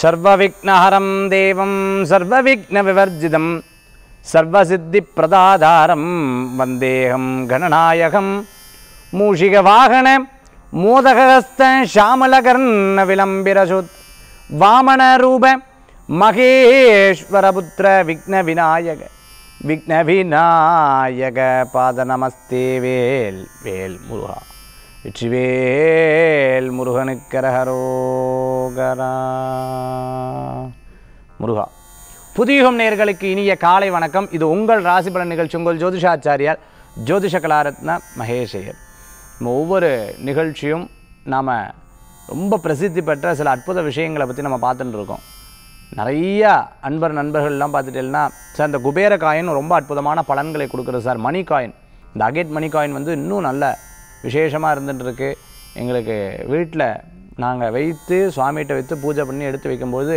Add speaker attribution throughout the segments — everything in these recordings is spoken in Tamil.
Speaker 1: சர்வவிக்னஹரம் தேவம் சர்வவிக்னவிவர்ஜிதம் சர்வசித்திப்பிரதாதாரம் வந்தேகம் கணநாயகம் மூஷிகவாகன மோதகஸ்த ஷாமலகர்ண விளம்பிரசுத் வாமனரூப மகேஸ்வரபுத்திர விக்ன விநாயக விக்ன விநாயக பாத நமஸ்தே வேல் வேல் முருகா வெற்றிவேல் முருகனுக்கரகரோகரா முருகா புதியுகம் நேயர்களுக்கு இனிய காலை வணக்கம் இது உங்கள் ராசிபலன் நிகழ்ச்சி உங்கள் ஜோதிஷாச்சாரியார் ஜோதிஷ கலாரத்ன மகேஷையர் நம்ம ஒவ்வொரு நிகழ்ச்சியும் நாம் ரொம்ப பிரசித்தி பெற்ற சில அற்புத விஷயங்களை பற்றி நம்ம பார்த்துட்டு இருக்கோம் நிறைய அன்பர் நண்பர்கள்லாம் பார்த்துட்டேன்னா சார் இந்த குபேர காயின் ரொம்ப அற்புதமான பலன்களை கொடுக்குறது சார் மணி காயின் இந்த அகேட் மணி காயின் வந்து இன்னும் நல்ல விசேஷமாக இருந்துட்டு இருக்கு எங்களுக்கு வீட்டில் நாங்கள் வைத்து சுவாமிகிட்ட வைத்து பூஜை பண்ணி எடுத்து வைக்கும்போது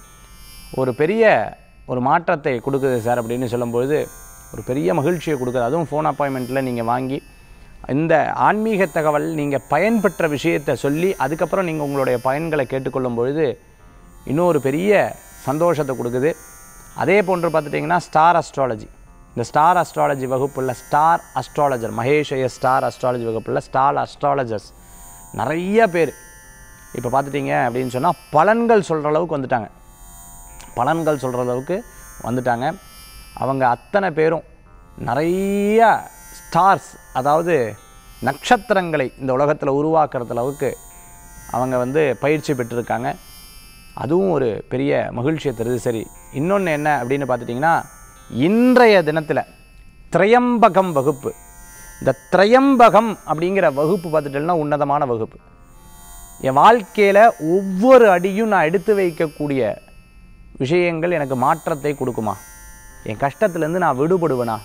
Speaker 1: ஒரு பெரிய ஒரு மாற்றத்தை கொடுக்குது சார் அப்படின்னு சொல்லும்பொழுது ஒரு பெரிய மகிழ்ச்சியை கொடுக்குது அதுவும் ஃபோன் அப்பாயின்மெண்ட்டில் நீங்கள் வாங்கி இந்த ஆன்மீக தகவல் நீங்கள் பயன்பெற்ற விஷயத்தை சொல்லி அதுக்கப்புறம் நீங்கள் உங்களுடைய பயன்களை கேட்டுக்கொள்ளும் பொழுது இன்னும் ஒரு பெரிய சந்தோஷத்தை கொடுக்குது அதே போன்று பார்த்துட்டிங்கன்னா ஸ்டார் அஸ்ட்ராலஜி இந்த ஸ்டார் அஸ்ட்ராலஜி வகுப்புள்ள ஸ்டார் அஸ்ட்ராலஜர் மகேஷய ஸ்டார் அஸ்ட்ராலஜி வகுப்புள்ள ஸ்டார் அஸ்ட்ராலஜர்ஸ் நிறைய பேர் இப்போ பார்த்துட்டிங்க அப்படின்னு சொன்னால் பலன்கள் சொல்கிற அளவுக்கு வந்துட்டாங்க பலன்கள் சொல்கிற அளவுக்கு வந்துட்டாங்க அவங்க அத்தனை பேரும் நிறைய ஸ்டார்ஸ் அதாவது நட்சத்திரங்களை இந்த உலகத்தில் உருவாக்குறது அளவுக்கு அவங்க வந்து பயிற்சி பெற்றிருக்காங்க அதுவும் ஒரு பெரிய மகிழ்ச்சியை தருது சரி இன்னொன்று என்ன அப்படின்னு பார்த்துட்டிங்கன்னா இன்றைய தினத்தில் திரையம்பகம் வகுப்பு இந்த திரையம்பகம் அப்படிங்கிற வகுப்பு பார்த்துட்டேன்னா உன்னதமான வகுப்பு என் வாழ்க்கையில் ஒவ்வொரு அடியும் நான் எடுத்து வைக்கக்கூடிய விஷயங்கள் எனக்கு மாற்றத்தை கொடுக்குமா என் கஷ்டத்துலேருந்து நான் விடுபடுவேனா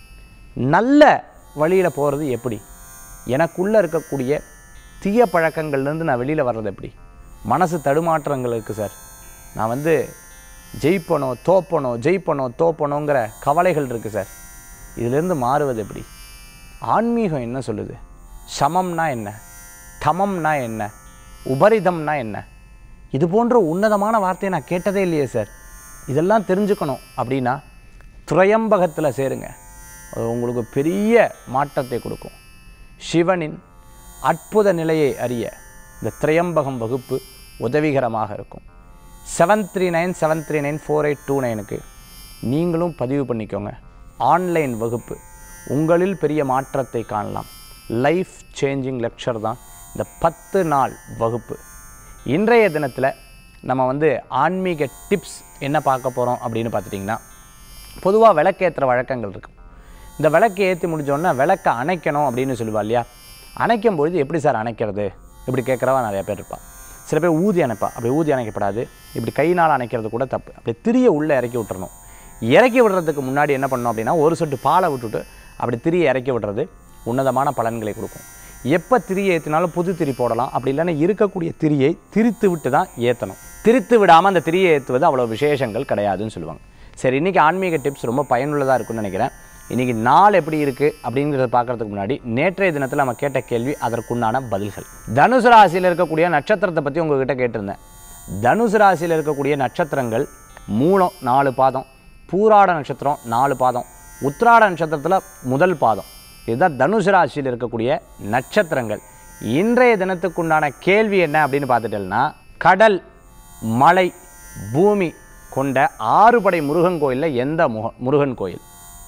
Speaker 1: நல்ல வழியில் போகிறது எப்படி எனக்குள்ளே இருக்கக்கூடிய தீய பழக்கங்கள்லேருந்து நான் வெளியில் வர்றது எப்படி மனசு தடுமாற்றங்கள் இருக்குது சார் நான் வந்து ஜெயிப்பணும் தோப்பணும் ஜெயிப்பணும் தோப்பணுங்கிற கவலைகள் இருக்குது சார் இதிலேருந்து மாறுவது எப்படி ஆன்மீகம் என்ன சொல்லுது சமம்னா என்ன தமம்னா என்ன உபரிதம்னா என்ன இது போன்ற உன்னதமான வார்த்தையை நான் கேட்டதே இல்லையே சார் இதெல்லாம் தெரிஞ்சுக்கணும் அப்படின்னா துரையம்பகத்தில் சேருங்க அது உங்களுக்கு பெரிய மாற்றத்தை கொடுக்கும் சிவனின் அற்புத நிலையை அறிய இந்த திரையம்பகம் வகுப்பு உதவிகரமாக இருக்கும் seven three nine seven three nine four eight two நைனுக்கு நீங்களும் பதிவு பண்ணிக்கோங்க ஆன்லைன் வகுப்பு உங்களில் பெரிய மாற்றத்தை காணலாம் லைஃப் சேஞ்சிங் லெக்சர் தான் இந்த பத்து நாள் வகுப்பு இன்றைய தினத்தில் நம்ம வந்து ஆன்மீக டிப்ஸ் என்ன பார்க்க போகிறோம் அப்படின்னு பார்த்துட்டிங்கன்னா பொதுவாக விளக்கேற்றுற வழக்கங்கள் இருக்கும் இந்த விளக்கு ஏற்றி முடிஞ்சோடனே விளக்கை அணைக்கணும் அப்படின்னு சொல்லுவா இல்லையா அணைக்கும் பொழுது எப்படி சார் அணைக்கிறது இப்படி கேட்குறவா நிறைய பேர் இருப்பாள் சில பேர் ஊதி அணைப்பா அப்படி ஊதி அணைக்கப்படாது இப்படி கைனால் அணைக்கிறது கூட தப்பு அப்படி திரியை உள்ளே இறக்கி விட்டுறணும் இறக்கி விடுறதுக்கு முன்னாடி என்ன பண்ணணும் அப்படின்னா ஒரு சொட்டு பாலை விட்டுட்டு அப்படி திரியை இறக்கி விடுறது உன்னதமான பலன்களை கொடுக்கும் எப்போ திரியை ஏற்றினாலும் புது திரி போடலாம் அப்படி இல்லைன்னா இருக்கக்கூடிய திரியை திரித்து விட்டு தான் ஏற்றணும் திரித்து விடாமல் அந்த திரியை ஏற்றுவது அவ்வளோ விசேஷங்கள் கிடையாதுன்னு சொல்லுவாங்க சரி இன்றைக்கி ஆன்மீக டிப்ஸ் ரொம்ப பயனுள்ளதாக இருக்கும்னு நினைக்கிறேன் இன்றைக்கி நாள் எப்படி இருக்குது அப்படிங்கிறத பார்க்குறதுக்கு முன்னாடி நேற்றைய தினத்தில் நம்ம கேட்ட கேள்வி அதற்குண்டான பதில்கள் தனுசு ராசியில் இருக்கக்கூடிய நட்சத்திரத்தை பற்றி உங்ககிட்ட கேட்டிருந்தேன் தனுசு ராசியில் இருக்கக்கூடிய நட்சத்திரங்கள் மூலம் நாலு பாதம் பூராட நட்சத்திரம் நாலு பாதம் உத்திராட நட்சத்திரத்தில் முதல் பாதம் இதுதான் தனுசு ராசியில் இருக்கக்கூடிய நட்சத்திரங்கள் இன்றைய தினத்துக்குண்டான கேள்வி என்ன அப்படின்னு பார்த்துட்டேன்னா கடல் மலை பூமி கொண்ட ஆறுபடை முருகன் கோயிலில் எந்த முக முருகன் கோயில்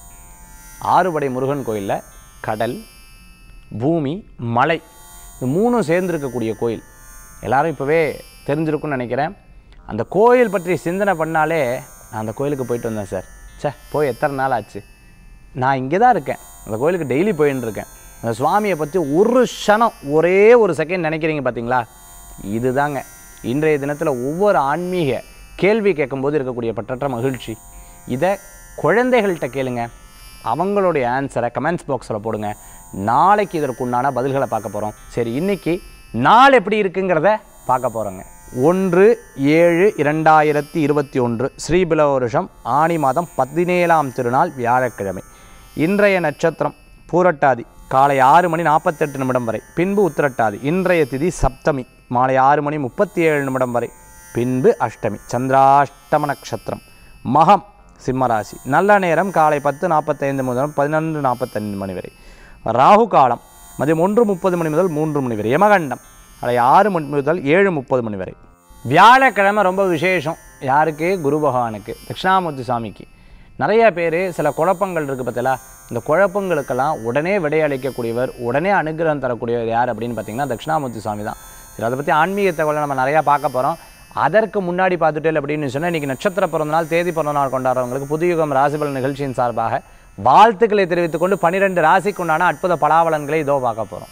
Speaker 1: ஆறுபடை முருகன் கோயிலில் கடல் பூமி மலை இது மூணும் சேர்ந்துருக்கக்கூடிய கோயில் எல்லாரும் இப்போவே தெரிஞ்சிருக்கும்னு நினைக்கிறேன் அந்த கோயில் பற்றி சிந்தனை பண்ணாலே நான் அந்த கோயிலுக்கு போயிட்டு வந்தேன் சார் ச்சே போய் எத்தனை நாள் ஆச்சு நான் இங்கே தான் இருக்கேன் அந்த கோயிலுக்கு டெய்லி போயின்னு இருக்கேன் அந்த சுவாமியை பற்றி ஒரு க்ஷணம் ஒரே ஒரு செகண்ட் நினைக்கிறீங்க பார்த்தீங்களா இதுதாங்க இன்றைய தினத்தில் ஒவ்வொரு ஆன்மீக கேள்வி கேட்கும்போது இருக்கக்கூடிய பற்றற்ற மகிழ்ச்சி இதை குழந்தைகள்கிட்ட கேளுங்க அவங்களுடைய ஆன்சரை கமெண்ட்ஸ் பாக்ஸில் போடுங்க நாளைக்கு இதற்குண்டான பதில்களை பார்க்க போகிறோம் சரி இன்னைக்கு நாள் எப்படி இருக்குங்கிறத பார்க்க போகிறோங்க ஒன்று ஏழு இரண்டாயிரத்தி இருபத்தி ஒன்று ஸ்ரீபிலவ வருஷம் ஆனி மாதம் பதினேழாம் திருநாள் வியாழக்கிழமை இன்றைய நட்சத்திரம் பூரட்டாதி காலை ஆறு மணி நாற்பத்தெட்டு நிமிடம் வரை பின்பு உத்திரட்டாதி இன்றைய திதி சப்தமி மாலை ஆறு மணி முப்பத்தி ஏழு நிமிடம் வரை பின்பு அஷ்டமி சந்திராஷ்டம நட்சத்திரம் மகம் சிம்மராசி நல்ல நேரம் காலை பத்து நாற்பத்தைந்து முதல் பதினொன்று நாற்பத்தைந்து மணி வரை ராகு காலம் மதியம் ஒன்று முப்பது மணி முதல் மூன்று மணி வரை யமகண்டம் அதை ஆறு மணி முதல் ஏழு முப்பது மணி வரை வியாழக்கிழமை ரொம்ப விசேஷம் யாருக்கு குரு பகவானுக்கு தட்சிணாமூர்த்தி சாமிக்கு நிறைய பேர் சில குழப்பங்கள் இருக்குது பார்த்தீங்களா இந்த குழப்பங்களுக்கெல்லாம் உடனே விடையளிக்கக்கூடியவர் உடனே அனுகிரகம் தரக்கூடியவர் யார் அப்படின்னு பார்த்தீங்கன்னா தட்சிணாமூர்த்தி சாமி தான் சரி அதை பற்றி ஆன்மீக தகவலை நம்ம நிறையா பார்க்க போகிறோம் அதற்கு முன்னாடி பார்த்துட்டே அப்படின்னு சொன்னால் இன்றைக்கி நட்சத்திர பிறந்தநாள் தேதி பிறந்தநாள் கொண்டாடுறவங்களுக்கு புதுயுகம் ராசிபலன் நிகழ்ச்சியின் சார்பாக வாழ்த்துக்களை தெரிவித்துக் கொண்டு பன்னிரெண்டு ராசிக்கு உண்டான அற்புத பலாபலன்களை இதோ பார்க்க போகிறோம்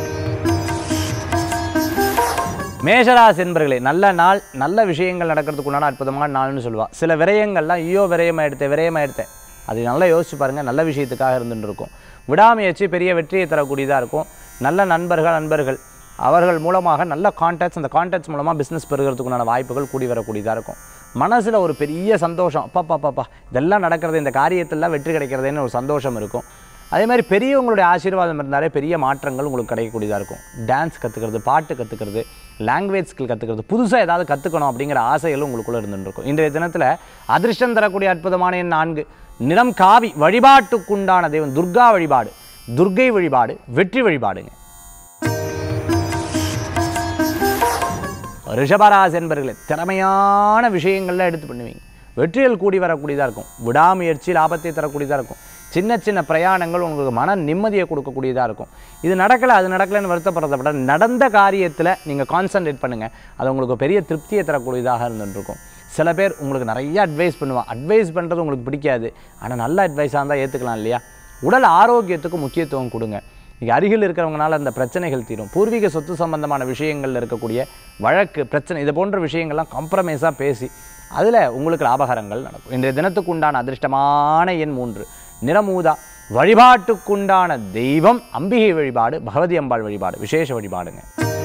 Speaker 1: மேஷராசி என்பர்களே நல்ல நாள் நல்ல விஷயங்கள் நடக்கிறதுக்கு உண்டான அற்புதமான நாள்னு சொல்லுவா சில விரயங்கள்லாம் ஐயோ விரயமாக எடுத்தேன் விரயமாக எடுத்தேன் அது நல்லா யோசிச்சு பாருங்கள் நல்ல விஷயத்துக்காக இருந்துட்டு இருக்கும் விடாமுயற்சி பெரிய வெற்றியை தரக்கூடியதாக இருக்கும் நல்ல நண்பர்கள் நண்பர்கள் அவர்கள் மூலமாக நல்ல கான்டாக்ட்ஸ் அந்த கான்டாக்ட்ஸ் மூலமாக பிஸ்னஸ் பெறுகிறதுக்குண்டான வாய்ப்புகள் கூடி வரக்கூடியதாக இருக்கும் மனசில் ஒரு பெரிய சந்தோஷம் அப்பா பாப்பா இதெல்லாம் நடக்கிறது இந்த காரியத்தெல்லாம் வெற்றி கிடைக்கிறதுன்னு ஒரு சந்தோஷம் இருக்கும் அதே மாதிரி பெரியவங்களுடைய ஆசீர்வாதம் இருந்தாலே பெரிய மாற்றங்கள் உங்களுக்கு கிடைக்கக்கூடியதாக இருக்கும் டான்ஸ் கற்றுக்கிறது பாட்டு கற்றுக்கிறது லாங்குவேஜ் ஸ்கில் கற்றுக்கிறது புதுசாக ஏதாவது கற்றுக்கணும் அப்படிங்கிற ஆசைகளும் உங்களுக்குள்ளே இருந்துருக்கும் இன்றைய தினத்தில் அதிர்ஷ்டம் தரக்கூடிய அற்புதமான எண் நான்கு நிறம் காவி வழிபாட்டுக்குண்டான தெய்வம் துர்கா வழிபாடு துர்கை வழிபாடு வெற்றி வழிபாடுங்க ரிஷபராசி என்பர்களே திறமையான விஷயங்கள்லாம் எடுத்து பண்ணுவீங்க வெற்றிகள் கூடி வரக்கூடியதாக இருக்கும் விடாமுயற்சி லாபத்தை தரக்கூடியதாக இருக்கும் சின்ன சின்ன பிரயாணங்கள் உங்களுக்கு மன நிம்மதியை கொடுக்கக்கூடியதாக இருக்கும் இது நடக்கலை அது நடக்கலைன்னு வருத்தப்படுறதை விட நடந்த காரியத்தில் நீங்கள் கான்சன்ட்ரேட் பண்ணுங்கள் அது உங்களுக்கு பெரிய திருப்தியை தரக்கூடியதாக இருந்துருக்கும் சில பேர் உங்களுக்கு நிறைய அட்வைஸ் பண்ணுவான் அட்வைஸ் பண்ணுறது உங்களுக்கு பிடிக்காது ஆனால் நல்ல அட்வைஸாக இருந்தால் ஏற்றுக்கலாம் இல்லையா உடல் ஆரோக்கியத்துக்கு முக்கியத்துவம் கொடுங்க இங்கே அருகில் இருக்கிறவங்கனால அந்த பிரச்சனைகள் தீரும் பூர்வீக சொத்து சம்பந்தமான விஷயங்களில் இருக்கக்கூடிய வழக்கு பிரச்சனை இது போன்ற விஷயங்கள்லாம் காம்ப்ரமைஸாக பேசி அதில் உங்களுக்கு லாபகரங்கள் நடக்கும் இன்றைய தினத்துக்கு உண்டான அதிர்ஷ்டமான எண் மூன்று நிறமூதா வழிபாட்டுக்குண்டான தெய்வம் அம்பிகை வழிபாடு பகவதி அம்பாள் வழிபாடு விசேஷ வழிபாடுங்க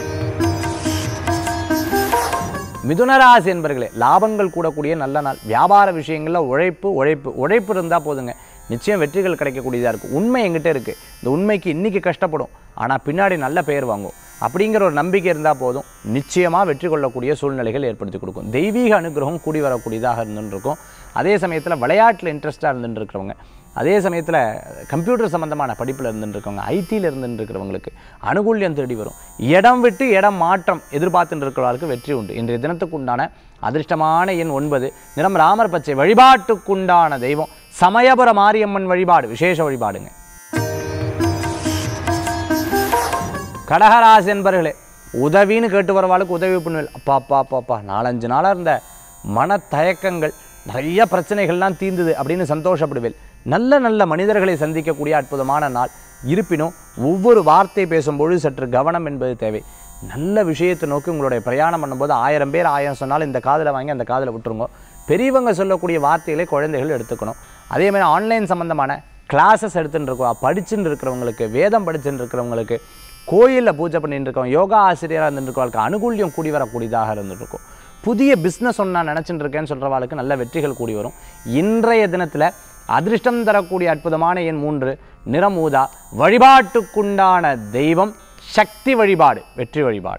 Speaker 1: மிதுனராசி என்பர்களே லாபங்கள் கூடக்கூடிய நல்ல நாள் வியாபார விஷயங்களில் உழைப்பு உழைப்பு உழைப்பு இருந்தால் போதுங்க நிச்சயம் வெற்றிகள் கிடைக்கக்கூடியதாக இருக்கும் உண்மை எங்கிட்ட இருக்குது இந்த உண்மைக்கு இன்றைக்கி கஷ்டப்படும் ஆனால் பின்னாடி நல்ல பெயர் வாங்கும் அப்படிங்கிற ஒரு நம்பிக்கை இருந்தால் போதும் நிச்சயமாக வெற்றி கொள்ளக்கூடிய சூழ்நிலைகள் ஏற்படுத்தி கொடுக்கும் தெய்வீக அனுகிரகம் கூடி வரக்கூடியதாக இருந்துருக்கும் அதே சமயத்தில் விளையாட்டில் இன்ட்ரெஸ்ட்டாக இருந்துட்டு இருக்கிறவங்க அதே சமயத்தில் கம்ப்யூட்டர் சம்மந்தமான படிப்பில் இருந்துட்டு இருக்கவங்க ஐடியில் இருந்துட்டு இருக்கிறவங்களுக்கு அனுகூல்யம் தேடி வரும் இடம் விட்டு இடம் மாற்றம் எதிர்பார்த்துட்டு இருக்கிறவர்களுக்கு வெற்றி உண்டு இன்றைய தினத்துக்கு உண்டான அதிர்ஷ்டமான எண் ஒன்பது நிறம் ராமர் பச்சை வழிபாட்டுக்குண்டான தெய்வம் சமயபுர மாரியம்மன் வழிபாடு விசேஷ வழிபாடுங்க கடகராசி என்பர்களே உதவின்னு கேட்டு வரவாளுக்கு உதவி பண்ணுவேன் அப்பா அப்பா அப்பா அப்பா நாலஞ்சு நாளாக இருந்த மன தயக்கங்கள் நிறைய பிரச்சனைகள்லாம் தீர்ந்தது அப்படின்னு சந்தோஷப்படுவேன் நல்ல நல்ல மனிதர்களை சந்திக்கக்கூடிய அற்புதமான நாள் இருப்பினும் ஒவ்வொரு வார்த்தை பேசும்பொழுது சற்று கவனம் என்பது தேவை நல்ல விஷயத்தை நோக்கி உங்களுடைய பிரயாணம் பண்ணும்போது ஆயிரம் பேர் ஆயிரம் சொன்னாலும் இந்த காதில் வாங்கி அந்த காதில் விட்டுருங்க பெரியவங்க சொல்லக்கூடிய வார்த்தைகளை குழந்தைகள் எடுத்துக்கணும் அதே மாதிரி ஆன்லைன் சம்மந்தமான கிளாஸஸ் எடுத்துட்டு இருக்கோம் படிச்சுட்டு இருக்கிறவங்களுக்கு வேதம் படிச்சுட்டு இருக்கிறவங்களுக்கு கோயிலில் பூஜை பண்ணிட்டு இருக்கோம் யோகா ஆசிரியராக இருந்துட்டு இருக்கவங்களுக்கு அனுகூல்யம் கூடி வரக்கூடியதாக இருந்துட்டு இருக்கும் புதிய பிஸ்னஸ் ஒன்று நான் நினச்சிட்டு இருக்கேன்னு சொல்கிறவாளுக்கு நல்ல வெற்றிகள் கூடி வரும் இன்றைய தினத்தில் அதிர்ஷ்டம் தரக்கூடிய அற்புதமான எண் மூன்று நிறமூதா வழிபாட்டுக்குண்டான தெய்வம் சக்தி வழிபாடு வெற்றி வழிபாடு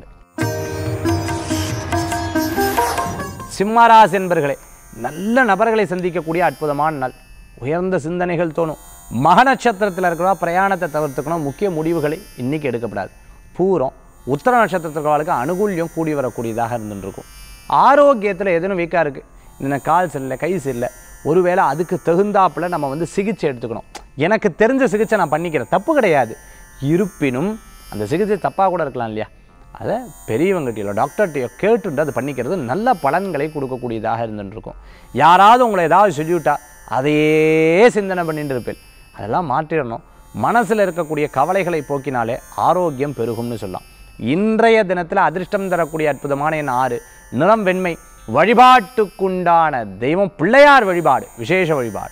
Speaker 1: சிம்மராசி என்பர்களே நல்ல நபர்களை சந்திக்கக்கூடிய அற்புதமான நாள் உயர்ந்த சிந்தனைகள் தோணும் மக நட்சத்திரத்தில் இருக்கிறவா பிரயாணத்தை தவிர்த்துக்கணும் முக்கிய முடிவுகளை இன்றைக்கி எடுக்கப்படாது பூரம் உத்தர நட்சத்திரத்துக்கு அனுகூல்யம் கூடி வரக்கூடியதாக இருந்துருக்கும் ஆரோக்கியத்தில் எதுவும் வீக்காக இருக்குது இந்த கால் சரியில்லை கை சரியில்லை ஒருவேளை அதுக்கு தகுந்தாப்பில் நம்ம வந்து சிகிச்சை எடுத்துக்கணும் எனக்கு தெரிஞ்ச சிகிச்சை நான் பண்ணிக்கிறேன் தப்பு கிடையாது இருப்பினும் அந்த சிகிச்சை தப்பாக கூட இருக்கலாம் இல்லையா அதை பெரியவங்ககிட்டயோ டாக்டர்கிட்டயோ கேட்டுட்டு அது பண்ணிக்கிறது நல்ல பலன்களை கொடுக்கக்கூடியதாக இருந்துருக்கும் யாராவது உங்களை ஏதாவது சொல்லிவிட்டா அதையே சிந்தனை பண்ணிட்டு இருப்பேன் அதெல்லாம் மாற்றிடணும் மனசில் இருக்கக்கூடிய கவலைகளை போக்கினாலே ஆரோக்கியம் பெருகும்னு சொல்லலாம் இன்றைய தினத்தில் அதிர்ஷ்டம் தரக்கூடிய அற்புதமான என் ஆறு நிறம் வெண்மை வழிபாட்டுக்குண்டான தெய்வம் பிள்ளையார் வழிபாடு விசேஷ வழிபாடு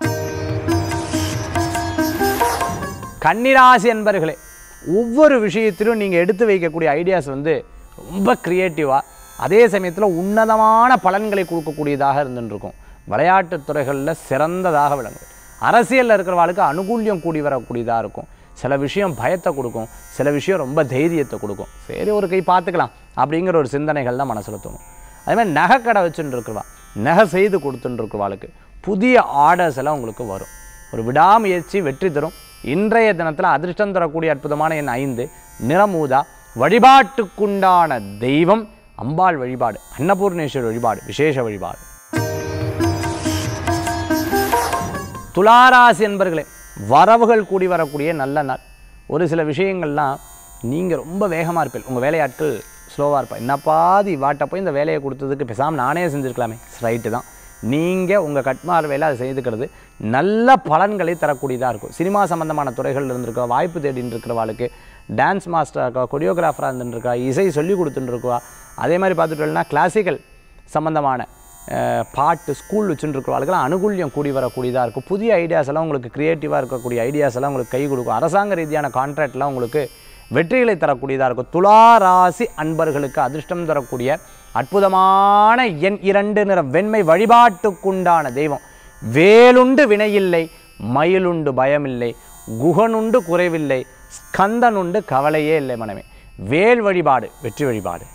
Speaker 1: கன்னிராசி என்பர்களே ஒவ்வொரு விஷயத்திலும் நீங்கள் எடுத்து வைக்கக்கூடிய ஐடியாஸ் வந்து ரொம்ப க்ரியேட்டிவாக அதே சமயத்தில் உன்னதமான பலன்களை கொடுக்கக்கூடியதாக இருந்துருக்கும் விளையாட்டுத் துறைகளில் சிறந்ததாக விளங்கும் அரசியலில் இருக்கிறவாளுக்கு அனுகூல்யம் கூடி வரக்கூடியதாக இருக்கும் சில விஷயம் பயத்தை கொடுக்கும் சில விஷயம் ரொம்ப தைரியத்தை கொடுக்கும் சரி ஒரு கை பார்த்துக்கலாம் அப்படிங்கிற ஒரு சிந்தனைகள் தான் மனசில் தோணும் அதே மாதிரி நகைக்கடை வச்சுட்டு இருக்கிறவா நகை செய்து கொடுத்துட்டு இருக்கிறவாளுக்கு புதிய ஆர்டர்ஸ் எல்லாம் உங்களுக்கு வரும் ஒரு விடாமுயற்சி வெற்றி தரும் இன்றைய தினத்தில் அதிர்ஷ்டம் தரக்கூடிய அற்புதமான எண் ஐந்து நிறமூதா வழிபாட்டுக்குண்டான தெய்வம் அம்பாள் வழிபாடு அன்னபூர்ணேஸ்வரர் வழிபாடு விசேஷ வழிபாடு துளாராசி என்பர்களே வரவுகள் கூடி வரக்கூடிய நல்ல நாள் ஒரு சில விஷயங்கள்லாம் நீங்கள் ரொம்ப வேகமாக இருப்பீங்க உங்கள் வேலையாட்கள் ஸ்லோவாக இருப்பா என்னப்பாதி வாட்ட போய் இந்த வேலையை கொடுத்ததுக்கு பேசாமல் நானே செஞ்சுருக்கலாமே ரைட்டு தான் நீங்கள் உங்கள் கட்மார் வேலை அதை செய்துக்கிறது நல்ல பலன்களை தரக்கூடியதாக இருக்கும் சினிமா சம்பந்தமான துறைகள் இருந்திருக்கா வாய்ப்பு தேடின்னு இருக்கிறவாளுக்கு டான்ஸ் மாஸ்டராக இருக்கா கொரியோகிராஃபராக இருந்துருக்கா இசை சொல்லி கொடுத்துட்டு இருக்கா அதே மாதிரி பார்த்துட்டோம்னா கிளாசிக்கல் சம்பந்தமான அஹ், பாட்டு ஸ்கூல் வச்சுட்டு இருக்கிறவங்களுக்குலாம் அனுகூல்யம் கூடி வரக்கூடியதாக இருக்கும் புதிய ஐடியாஸ் எல்லாம் உங்களுக்கு க்ரியேட்டிவாக இருக்கக்கூடிய ஐடியாஸ் எல்லாம் உங்களுக்கு கை கொடுக்கும் அரசாங்க ரீதியான கான்ட்ராக்ட்லாம் உங்களுக்கு வெற்றிகளை தரக்கூடியதாக இருக்கும் துலா ராசி அன்பர்களுக்கு அதிர்ஷ்டம் தரக்கூடிய அற்புதமான எண் இரண்டு நிற வெண்மை வழிபாட்டுக்குண்டான தெய்வம் வேலுண்டு வினையில்லை மயிலுண்டு பயமில்லை குகனுண்டு குறைவில்லை ஸ்கந்தனுண்டு கவலையே இல்லை மனமே வேல் வழிபாடு வெற்றி வழிபாடு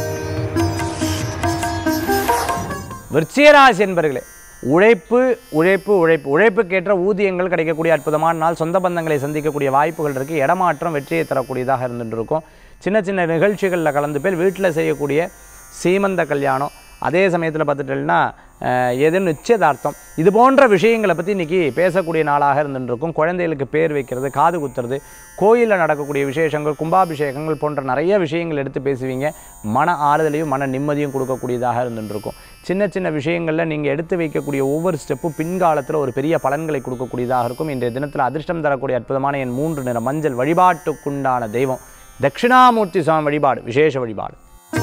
Speaker 1: விருச்சிகராசி என்பர்களே உழைப்பு உழைப்பு உழைப்பு உழைப்புக்கேற்ற ஊதியங்கள் கிடைக்கக்கூடிய அற்புதமான நாள் சொந்த பந்தங்களை சந்திக்கக்கூடிய வாய்ப்புகள் இருக்குது இடமாற்றம் வெற்றியை தரக்கூடியதாக இருந்துட்டு இருக்கும் சின்ன சின்ன நிகழ்ச்சிகளில் கலந்து பேர் வீட்டில் செய்யக்கூடிய சீமந்த கல்யாணம் அதே சமயத்தில் பார்த்துட்டோம்னா எது நிச்சயதார்த்தம் இது போன்ற விஷயங்களை பற்றி இன்றைக்கி பேசக்கூடிய நாளாக இருந்துட்டு இருக்கும் குழந்தைகளுக்கு பேர் வைக்கிறது காது குத்துறது கோயிலில் நடக்கக்கூடிய விசேஷங்கள் கும்பாபிஷேகங்கள் போன்ற நிறைய விஷயங்கள் எடுத்து பேசுவீங்க மன ஆறுதலையும் மன நிம்மதியும் கொடுக்கக்கூடியதாக இருந்துட்டு இருக்கும் சின்ன சின்ன விஷயங்களில் நீங்கள் எடுத்து வைக்கக்கூடிய ஒவ்வொரு ஸ்டெப்பும் பின்காலத்தில் ஒரு பெரிய பலன்களை கொடுக்கக்கூடியதாக இருக்கும் இன்றைய தினத்தில் அதிர்ஷ்டம் தரக்கூடிய அற்புதமான என் மூன்று நிற மஞ்சள் வழிபாட்டுக்குண்டான தெய்வம் தட்சிணாமூர்த்தி சுவாமி வழிபாடு விசேஷ வழிபாடு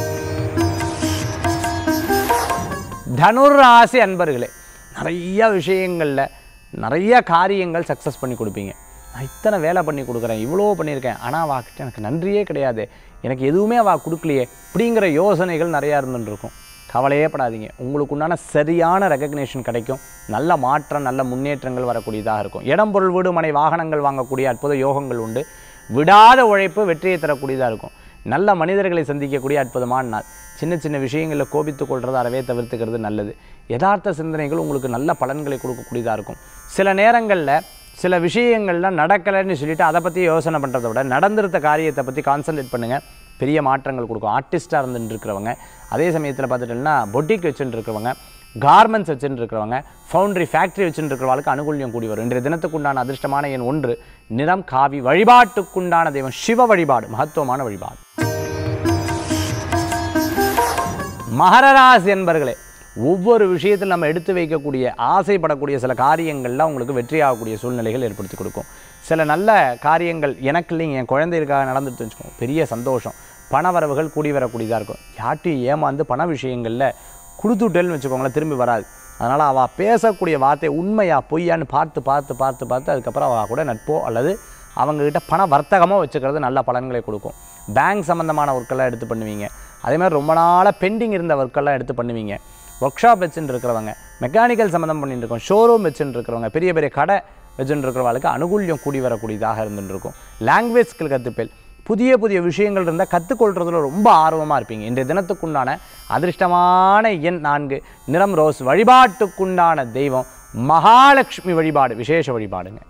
Speaker 1: தனுர் ராசி அன்பர்களே நிறைய விஷயங்களில் நிறைய காரியங்கள் சக்ஸஸ் பண்ணி கொடுப்பீங்க நான் இத்தனை வேலை பண்ணி கொடுக்குறேன் இவ்வளோ பண்ணியிருக்கேன் ஆனால் அவகிட்ட எனக்கு நன்றியே கிடையாது எனக்கு எதுவுமே அவள் கொடுக்கலையே அப்படிங்கிற யோசனைகள் நிறையா இருந்துட்டு இருக்கும் கவலையே படாதீங்க உங்களுக்கு உண்டான சரியான ரெகக்னேஷன் கிடைக்கும் நல்ல மாற்றம் நல்ல முன்னேற்றங்கள் வரக்கூடியதாக இருக்கும் இடம் பொருள் வீடு மனை வாகனங்கள் வாங்கக்கூடிய அற்புத யோகங்கள் உண்டு விடாத உழைப்பு வெற்றியை தரக்கூடியதாக இருக்கும் நல்ல மனிதர்களை சந்திக்கக்கூடிய அற்புதமான நாள் சின்ன சின்ன விஷயங்களில் கோபித்துக் கொள்றதை அறவே தவிர்த்துக்கிறது நல்லது யதார்த்த சிந்தனைகள் உங்களுக்கு நல்ல பலன்களை கொடுக்கக்கூடியதாக இருக்கும் சில நேரங்களில் சில விஷயங்கள்லாம் நடக்கலைன்னு சொல்லிட்டு அதை பற்றி யோசனை பண்ணுறதை விட நடந்திருந்த காரியத்தை பற்றி கான்சன்ட்ரேட் பண்ணுங்கள் பெரிய மாற்றங்கள் கொடுக்கும் ஆர்டிஸ்ட்டாக இருந்துட்டு இருக்கிறவங்க அதே சமயத்தில் பார்த்துட்டோம்னா பொட்டிக் வச்சுட்டு இருக்கிறவங்க கார்மெண்ட்ஸ் வச்சுட்டு இருக்கிறவங்க ஃபவுண்டரி ஃபேக்ட்ரி வச்சுட்டு இருக்கிறவங்களுக்கு அனுகூல்யம் கூடி வரும் இன்றைய தினத்துக்குண்டான அதிர்ஷ்டமான எண் ஒன்று நிறம் காவி வழிபாட்டுக்குண்டான தெய்வம் சிவ வழிபாடு மகத்துவமான வழிபாடு மகரராசி என்பர்களே ஒவ்வொரு விஷயத்தில் நம்ம எடுத்து வைக்கக்கூடிய ஆசைப்படக்கூடிய சில காரியங்கள்லாம் உங்களுக்கு வெற்றியாகக்கூடிய சூழ்நிலைகள் ஏற்படுத்தி கொடுக்கும் சில நல்ல காரியங்கள் எனக்கு இல்லைங்க என் குழந்தைகளுக்காக நடந்துட்டு வச்சுக்கோங்க பெரிய சந்தோஷம் பண வரவுகள் கூடி வரக்கூடியதாக இருக்கும் யார்ட்டையும் ஏமாந்து பண விஷயங்களில் கொடுத்துட்டேன்னு வச்சுக்கோங்களேன் திரும்பி வராது அதனால் அவள் பேசக்கூடிய வார்த்தை உண்மையா பொய்யான்னு பார்த்து பார்த்து பார்த்து பார்த்து அதுக்கப்புறம் அவள் கூட நட்போ அல்லது அவங்கக்கிட்ட பண வர்த்தகமாக வச்சுக்கிறது நல்ல பலன்களை கொடுக்கும் பேங்க் சம்மந்தமான ஒர்க்கெல்லாம் எடுத்து பண்ணுவீங்க அதே மாதிரி ரொம்ப நாளாக பெண்டிங் இருந்த ஒர்க்கெல்லாம் எடுத்து பண்ணுவீங்க ஒர்க் ஷாப் வச்சுட்டு இருக்கிறவங்க மெக்கானிக்கல் சம்மந்தம் பண்ணிட்டு இருக்கோம் ஷோரூம் வச்சுட்டு இருக்கிறவங்க பெரிய பெரிய கடை வச்சுட்டு இருக்கிறவங்களுக்கு அனுகூல்யம் கூடி வரக்கூடியதாக இருந்துட்டு இருக்கும் லாங்குவேஜ் ஸ்கில் கற்றுப்பேல் புதிய புதிய விஷயங்கள் இருந்தால் கற்றுக்கொள்றதுல ரொம்ப ஆர்வமாக இருப்பீங்க இன்றைய தினத்துக்குண்டான அதிர்ஷ்டமான எண் நான்கு நிறம் ரோஸ் வழிபாட்டுக்குண்டான தெய்வம் மகாலட்சுமி வழிபாடு விசேஷ வழிபாடுங்க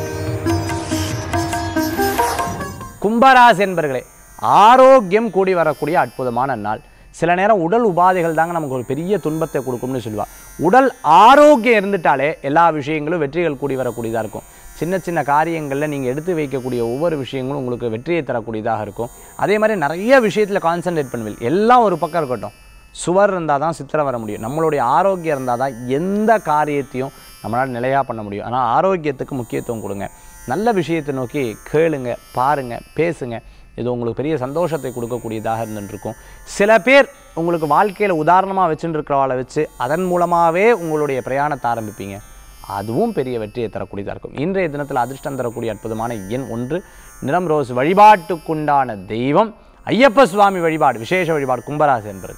Speaker 1: கும்பராசி என்பர்களே ஆரோக்கியம் கூடி வரக்கூடிய அற்புதமான நாள் சில நேரம் உடல் உபாதைகள் தாங்க நமக்கு ஒரு பெரிய துன்பத்தை கொடுக்கும்னு சொல்லுவா உடல் ஆரோக்கியம் இருந்துட்டாலே எல்லா விஷயங்களும் வெற்றிகள் கூடி வரக்கூடியதாக இருக்கும் சின்ன சின்ன காரியங்களில் நீங்கள் எடுத்து வைக்கக்கூடிய ஒவ்வொரு விஷயங்களும் உங்களுக்கு வெற்றியை தரக்கூடியதாக இருக்கும் அதே மாதிரி நிறைய விஷயத்தில் கான்சென்ட்ரேட் பண்ணுவீங்க எல்லாம் ஒரு பக்கம் இருக்கட்டும் சுவர் இருந்தால் தான் சித்திரம் வர முடியும் நம்மளுடைய ஆரோக்கியம் இருந்தால் தான் எந்த காரியத்தையும் நம்மளால் நிலையாக பண்ண முடியும் ஆனால் ஆரோக்கியத்துக்கு முக்கியத்துவம் கொடுங்க நல்ல விஷயத்தை நோக்கி கேளுங்க பாருங்க பேசுங்க இது உங்களுக்கு பெரிய சந்தோஷத்தை கொடுக்கக்கூடியதாக இருந்துருக்கும் சில பேர் உங்களுக்கு வாழ்க்கையில் உதாரணமாக வச்சுட்டு இருக்கிறவாளை வச்சு அதன் மூலமாகவே உங்களுடைய பிரயாணத்தை ஆரம்பிப்பீங்க அதுவும் பெரிய வெற்றியை தரக்கூடியதாக இருக்கும் இன்றைய தினத்தில் அதிர்ஷ்டம் தரக்கூடிய அற்புதமான எண் ஒன்று நிறம் ரோஸ் வழிபாட்டுக்குண்டான தெய்வம் ஐயப்ப சுவாமி வழிபாடு விசேஷ வழிபாடு கும்பராசி என்பர்கள்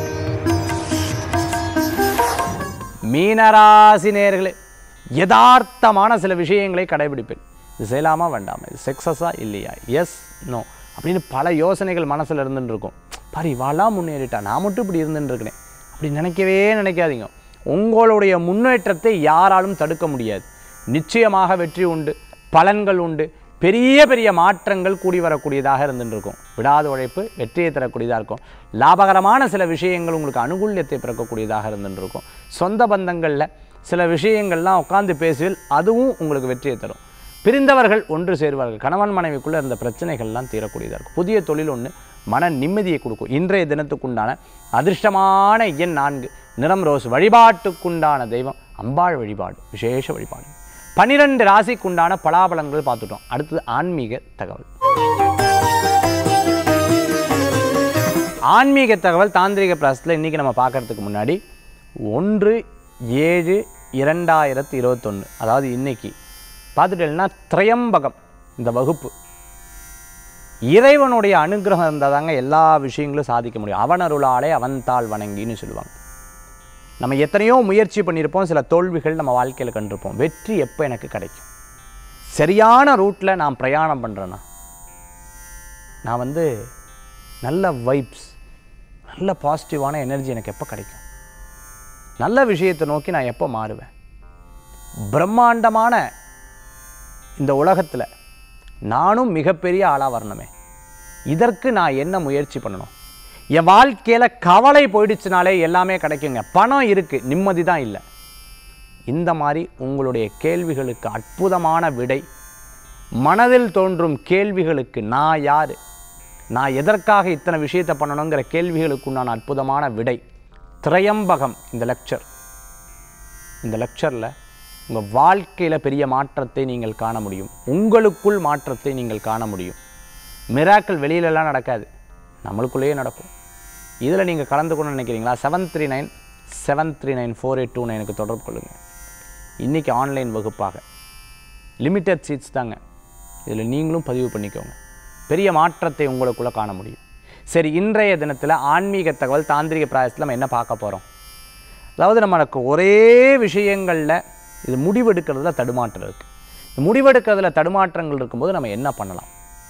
Speaker 1: மீனராசி நேர்களே யதார்த்தமான சில விஷயங்களை கடைபிடிப்பேன் இது செய்யலாமா வேண்டாமா இது சக்ஸஸா இல்லையா எஸ் நோ அப்படின்னு பல யோசனைகள் மனசில் இருந்துட்டு இருக்கும் பாரு இவாளாம் முன்னேறிட்டா நான் மட்டும் இப்படி இருந்துட்டு இருக்கிறேன் அப்படி நினைக்கவே நினைக்காதீங்க உங்களுடைய முன்னேற்றத்தை யாராலும் தடுக்க முடியாது நிச்சயமாக வெற்றி உண்டு பலன்கள் உண்டு பெரிய பெரிய மாற்றங்கள் கூடி வரக்கூடியதாக இருந்துட்டு இருக்கும் விடாத உழைப்பு வெற்றியை தரக்கூடியதாக இருக்கும் லாபகரமான சில விஷயங்கள் உங்களுக்கு அனுகூல்யத்தை பிறக்கக்கூடியதாக இருந்துட்டு இருக்கும் சொந்த பந்தங்களில் சில விஷயங்கள்லாம் உட்காந்து பேசுவில் அதுவும் உங்களுக்கு வெற்றியை தரும் பிரிந்தவர்கள் ஒன்று சேருவார்கள் கணவன் மனைவிக்குள்ளே இருந்த பிரச்சனைகள்லாம் தீரக்கூடியதாக இருக்கும் புதிய தொழில் ஒன்று மன நிம்மதியை கொடுக்கும் இன்றைய தினத்துக்குண்டான அதிர்ஷ்டமான எண் நான்கு நிறம் ரோஸ் வழிபாட்டுக்குண்டான தெய்வம் அம்பாள் வழிபாடு விசேஷ வழிபாடு பன்னிரெண்டு ராசிக்குண்டான பலாபலன்கள் பார்த்துட்டோம் அடுத்தது ஆன்மீக தகவல் ஆன்மீக தகவல் தாந்திரிக பிராசத்தில் இன்றைக்கி நம்ம பார்க்கறதுக்கு முன்னாடி ஒன்று ஏழு இரண்டாயிரத்தி இருபத்தொன்று அதாவது இன்னைக்கு பார்த்துட்டேன்னா திரையம்பகம் இந்த வகுப்பு இறைவனுடைய அனுகிரகம் இருந்தால் தாங்க எல்லா விஷயங்களும் சாதிக்க முடியும் அவனருளாலே அவன்தாள் வணங்கின்னு சொல்லுவாங்க நம்ம எத்தனையோ முயற்சி பண்ணியிருப்போம் சில தோல்விகள் நம்ம வாழ்க்கையில் கண்டிருப்போம் வெற்றி எப்போ எனக்கு கிடைக்கும் சரியான ரூட்டில் நான் பிரயாணம் பண்ணுறேன்னா நான் வந்து நல்ல வைப்ஸ் நல்ல பாசிட்டிவான எனர்ஜி எனக்கு எப்போ கிடைக்கும் நல்ல விஷயத்தை நோக்கி நான் எப்போ மாறுவேன் பிரம்மாண்டமான இந்த உலகத்தில் நானும் மிகப்பெரிய ஆளாக வரணுமே இதற்கு நான் என்ன முயற்சி பண்ணணும் என் வாழ்க்கையில் கவலை போயிடுச்சுனாலே எல்லாமே கிடைக்குங்க பணம் இருக்குது நிம்மதி தான் இல்லை இந்த மாதிரி உங்களுடைய கேள்விகளுக்கு அற்புதமான விடை மனதில் தோன்றும் கேள்விகளுக்கு நான் யார் நான் எதற்காக இத்தனை விஷயத்தை பண்ணணுங்கிற கேள்விகளுக்கு உண்டான அற்புதமான விடை திரையம்பகம் இந்த லெக்சர் இந்த லெக்சரில் உங்கள் வாழ்க்கையில் பெரிய மாற்றத்தை நீங்கள் காண முடியும் உங்களுக்குள் மாற்றத்தை நீங்கள் காண முடியும் மிராக்கள் வெளியிலலாம் நடக்காது நம்மளுக்குள்ளேயே நடக்கும் இதில் நீங்கள் கலந்துக்கணும்னு நினைக்கிறீங்களா seven three nine seven three nine four eight two நைனுக்கு தொடர்பு கொள்ளுங்கள் இன்றைக்கி ஆன்லைன் வகுப்பாக லிமிட்டட் சீட்ஸ் தாங்க இதில் நீங்களும் பதிவு பண்ணிக்கோங்க பெரிய மாற்றத்தை உங்களுக்குள்ளே காண முடியும் சரி இன்றைய தினத்தில் ஆன்மீக தகவல் தாந்திரிக பிராயசத்தில் நம்ம என்ன பார்க்க போகிறோம் அதாவது நம்மளுக்கு ஒரே விஷயங்களில் இது முடிவெடுக்கிறதுல தடுமாற்றம் இருக்குது இந்த முடிவெடுக்கிறதுல தடுமாற்றங்கள் இருக்கும்போது நம்ம என்ன பண்ணலாம்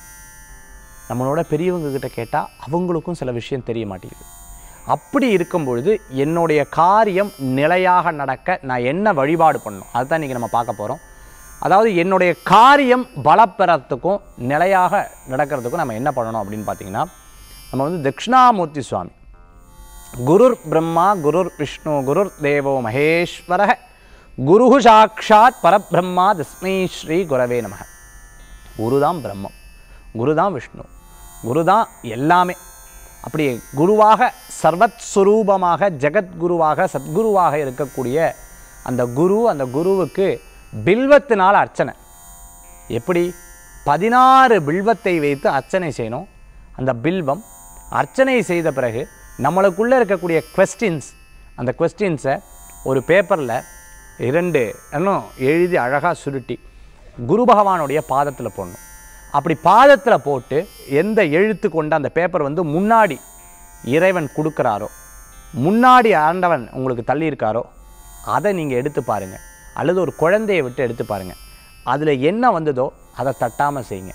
Speaker 1: நம்மளோட பெரியவங்க கிட்ட கேட்டால் அவங்களுக்கும் சில விஷயம் தெரிய மாட்டேங்குது அப்படி இருக்கும் பொழுது என்னுடைய காரியம் நிலையாக நடக்க நான் என்ன வழிபாடு பண்ணணும் அதுதான் இன்றைக்கி நம்ம பார்க்க போகிறோம் அதாவது என்னுடைய காரியம் பலப்பெறத்துக்கும் நிலையாக நடக்கிறதுக்கும் நம்ம என்ன பண்ணணும் அப்படின்னு பார்த்தீங்கன்னா நம்ம வந்து தட்சிணாமூர்த்தி சுவாமி குருர் பிரம்மா குருர் விஷ்ணு குருர் தேவோ மகேஸ்வர குரு சாட்சாத் பரபிரம்மா தஸ்மை ஸ்ரீ குரவே நமக குரு தான் பிரம்மம் குரு தான் விஷ்ணு குரு தான் எல்லாமே அப்படி குருவாக சர்வத் சுரூபமாக ஜெகத்குருவாக சத்குருவாக இருக்கக்கூடிய அந்த குரு அந்த குருவுக்கு பில்வத்தினால் அர்ச்சனை எப்படி பதினாறு பில்வத்தை வைத்து அர்ச்சனை செய்யணும் அந்த பில்வம் அர்ச்சனை செய்த பிறகு நம்மளுக்குள்ளே இருக்கக்கூடிய கொஸ்டின்ஸ் அந்த கொஸ்டின்ஸை ஒரு பேப்பரில் இரண்டு இன்னும் எழுதி அழகாக சுருட்டி குரு பகவானுடைய பாதத்தில் போடணும் அப்படி பாதத்தில் போட்டு எந்த எழுத்து கொண்ட அந்த பேப்பர் வந்து முன்னாடி இறைவன் கொடுக்குறாரோ முன்னாடி ஆண்டவன் உங்களுக்கு தள்ளியிருக்காரோ அதை நீங்கள் எடுத்து பாருங்கள் அல்லது ஒரு குழந்தையை விட்டு எடுத்து பாருங்கள் அதில் என்ன வந்ததோ அதை தட்டாமல் செய்யுங்க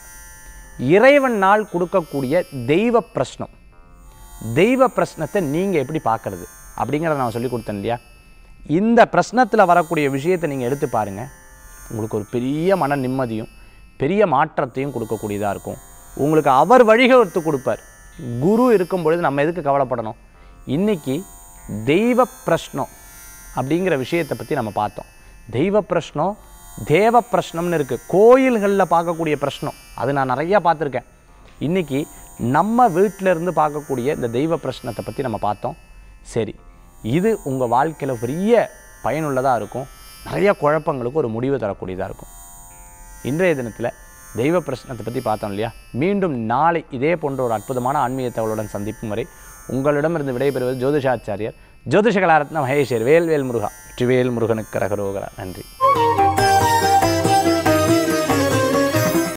Speaker 1: இறைவனால் கொடுக்கக்கூடிய தெய்வ பிரശ്னம் தெய்வ பிரശ്னத்தை நீங்கள் எப்படி பார்க்கறது அப்படிங்கிறத நான் சொல்லி கொடுத்தேன் இல்லையா இந்த பிரശ്னத்தில் வரக்கூடிய விஷயத்தை நீங்கள் எடுத்து பாருங்கள் உங்களுக்கு ஒரு பெரிய மன நிம்மதியும் பெரிய மாற்றத்தையும் கொடுக்கக்கூடியதாக இருக்கும் உங்களுக்கு அவர் வழிகெடுத்து கொடுப்பார் குரு இருக்கும் பொழுது நம்ம எதுக்கு கவலைப்படணும் இன்றைக்கி தெய்வ பிரശ്னம் அப்படிங்கிற விஷயத்தை பற்றி நம்ம பார்த்தோம் தெய்வ பிரശ്னம் தேவ பிரശ്னம்னு இருக்குது கோயில்களில் பார்க்கக்கூடிய பிரശ്னம் அது நான் நிறையா பார்த்துருக்கேன் இன்றைக்கி நம்ம வீட்டில் இருந்து பார்க்கக்கூடிய இந்த தெய்வ பிரശ്னத்தை பற்றி நம்ம பார்த்தோம் சரி இது உங்கள் வாழ்க்கையில் பெரிய பயனுள்ளதாக இருக்கும் நிறைய குழப்பங்களுக்கு ஒரு முடிவு தரக்கூடியதாக இருக்கும் இன்றைய தினத்தில் தெய்வ பிரശ്னத்தை பற்றி பார்த்தோம் இல்லையா மீண்டும் நாளை இதே போன்ற ஒரு அற்புதமான ஆன்மீக தகவலுடன் சந்திக்கும் வரை உங்களிடமிருந்து விடைபெறுவது ஜோதிஷாச்சாரியர் ஜோதிஷ கலாரத்ன மகேஷர் வேல்வேல் முருகா வெற்றிவேல் முருகனுக்கு ரகரோகரா நன்றி